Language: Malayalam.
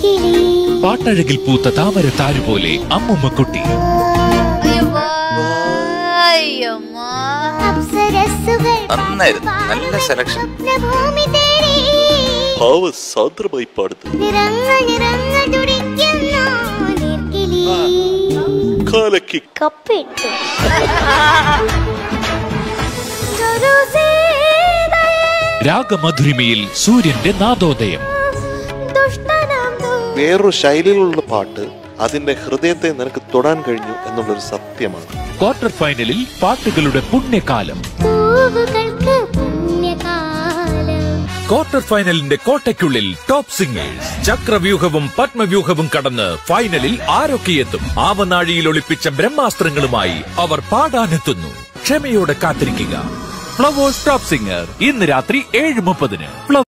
നീർക്കിളി പാട്ടഴകിൽ പൂത്ത താമര താരുപോലെ അമ്മുമ്മക്കുട്ടി അപ്സരസ്സുകൾ നന്നായിരുന്നു. നല്ല selection. സ്വപ്നഭൂമി തേടി ഭാവസാന്ദ്രമായി പാടുന്നു നിറങ്ങൾ നിറങ്ങൾ തുടിക്കുന്നു നീർക്കിളി കാലക്കി കപ്പിട്ടു ചെറുസീതയെ രാഗമധുരിമയിൽ സൂര്യന്റെ നാദോദയം ദുഷ്ടനാം ദൂ വേറൊരു ശൈലിയിലുള്ള പാട്ട് അതിന്റെ ഹൃദയത്തെ നിനക്ക് തൊടാൻ കഴിഞ്ഞു എന്നുള്ളൊരു സത്യമാണ് ക്വാർട്ടർ ഫൈനലിൽ പാട്ടുകളുടെ പുണ്യകാലം പൂവുകൾക്ക് പുണ്യകാലം ക്വാർട്ടർ ഫൈനലിന്റെ കോട്ടയ്ക്കുള്ളിൽ ടോപ്പ് സിംഗേഴ്സ് ചക്രവ്യൂഹവും പത്മവ്യൂഹവും കടന്ന് ഫൈനലിൽ ആരൊക്കെയെത്തും ആവനാഴിയിൽ ഒളിപ്പിച്ച ബ്രഹ്മാസ്ത്രങ്ങളുമായി അവർ പാടാനെത്തുന്നു ക്ഷമയോടെ കാത്തിരിക്കുക ഫ്ലവേഴ്സ് ടോപ്പ് സിംഗർ ഇന്ന് രാത്രി ഏഴ് മുപ്പതിന്